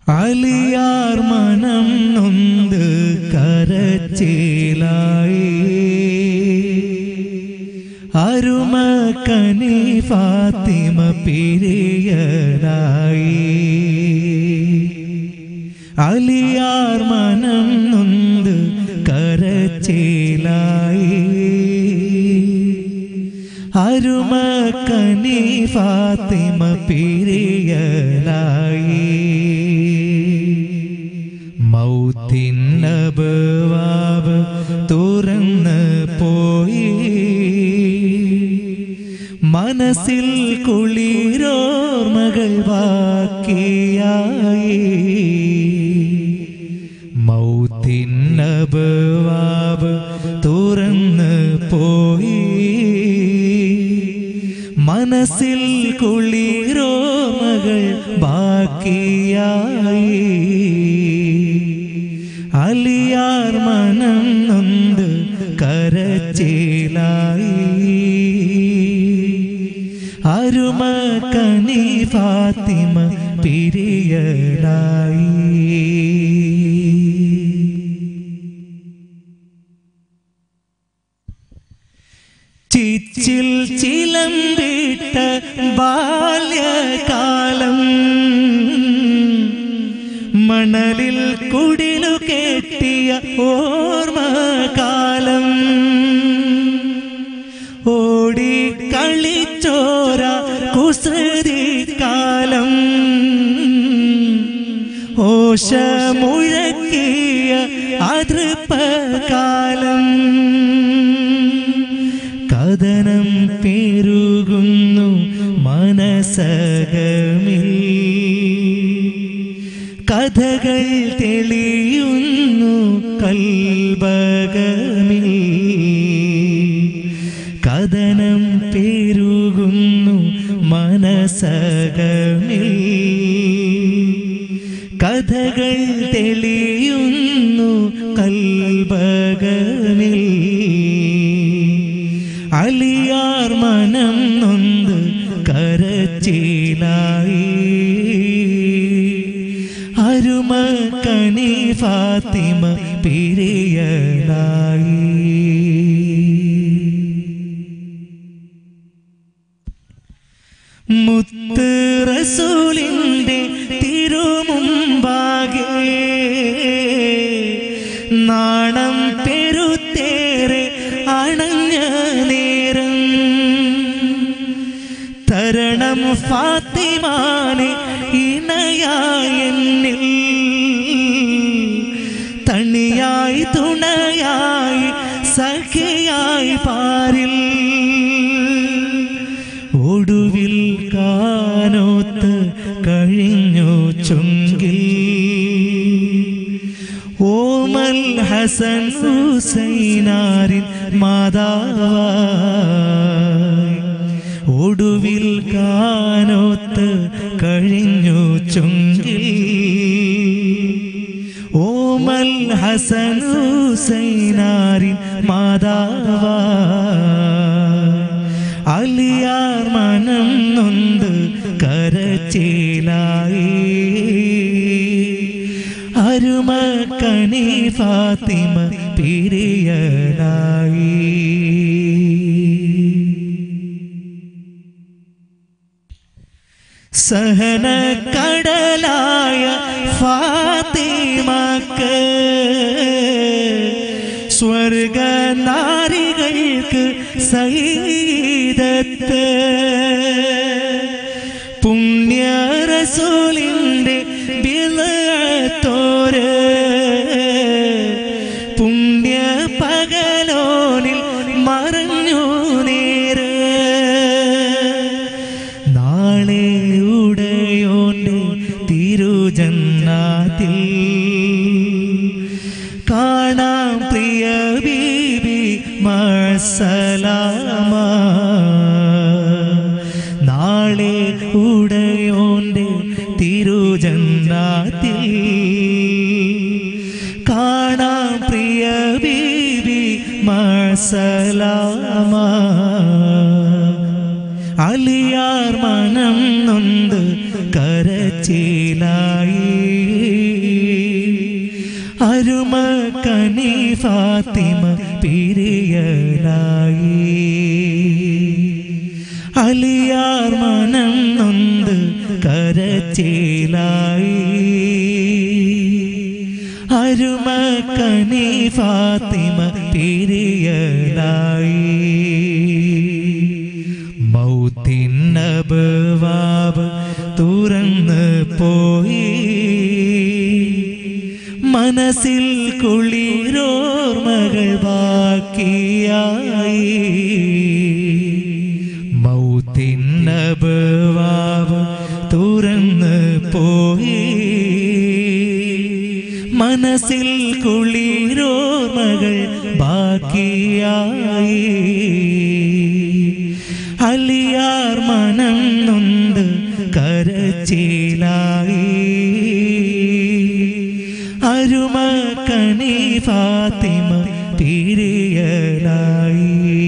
അലിയാർ മനം നൊന്ത് കരച്ചേലായി അരുമക്കനി ഫാത്തിമ പിരിയനായി അലിയാർ മനം നൊന്ത് കരച്ചേലായി അരുമക്കനി ഫാത്തിമ പിരിയലായി മൗത്തിന്നബവാവ് തുറന്ന് പോയി മനസ്സിൽ കുളിരോർമകൾ ബാക്കിയായി മൗത്തിന്നബവാവ് തുറന്ന് പോയി മനസ്സിൽ കുളിരോമകൾ ബാക്കിയായി അലിയാർ മനം നൊന്ത് കരച്ചേലായി അരുമക്കനി ഫാത്തിമ പിരിയലായി ചിച്ചിൽ ചിലമ്പിട്ട ബാല്യകാലം മണലിൽ കുടിലു കെട്ടിയ ഓർമ്മകാലം ഓടി കളിച്ചോര കുസൃതി കാലം ഓശ മുഴക്കിയ അതൃപ്പകാലം കഥനം പെരുകുന്നു മനസകമിൽ കഥകൾ തെളിയുന്നു കൽബകമിൽ കഥനം പെരുകുന്നു മനസകമിൽ കഥകൾ തെളിയുന്നു കൽബകമിൽ അലിയാർ മനം നൊന്ത് കരച്ചിലായി അരുമക്കനി ഫാത്തിമ പിരിയലായി മുത്ത് റസൂലിൻ്റെ തിരുമുമ്പാകെ നാണം പെരുത്തേറെ അണഞ്ഞ നേരം തരണം ഫാത്തിമാനെ ഇണയായെന്നിൽ തണിയായി തുണയായി സഖിയായി പാരിൽ ഒടുവിൽ കാനോത്ത് കഴിഞ്ഞു ചുങ്കിൽ ഓമൽ ഹസൻ ഹുസൈനാരിൻ മാതാവായി ഒടുവിൽ കാനോത്ത് കഴിഞ്ഞു ചുങ്കിൽ ഓമൽ ഹസൻ ഹുസൈനാരിൻ മാതാവായി അലിയാർ മനം നൊന്ത് കരച്ചിലായി അരുമക്കനി ഫാത്തിമ പിരിയലായി സഹന കടലായ ഫാത്തിമക്ക് സ്വർഗ നാരികൾക്ക് സൈതത്ത് പുണ്യ റസൂലിൻ്റെ ബിലത്തോര് പുണ്യ പകലോനിൽ മറഞ്ഞു നേര് നാളെ ഉടയോന്റെ തിരുജന്നാത്തിൽ കാണാം പ്രിയ ബീബി മസലാമ നാളെ ഉടയോന്റെ തിരുജന്നാത്തിൽ കാണാം പ്രിയ ബീബി മസലാമ അലിയാർ മനം നൊന്ത് കരച്ചിലായി അരുമക്കനി ഫാത്തിമ പിരിയലായി അലിയാർ മനം നൊന്ത് കരച്ചേലായി അരുമക്കനി ഫാത്തിമ പിരിയലായി മൗത്തിന്നബവാബ് തുറന്ന് പോയി മനസ്സിൽ കുളിരോർമകൾ ബാക്കിയായി മൗത്തിന്നബവാബ് തുറന്ന് പോയി മനസ്സിൽ കുളിരോർമകൾ ബാക്കിയായി അലിയാർ മനം നൊന്ത് കരച്ചിലായി അരുമക്കണി ഫാത്തിമ പിരിയലായി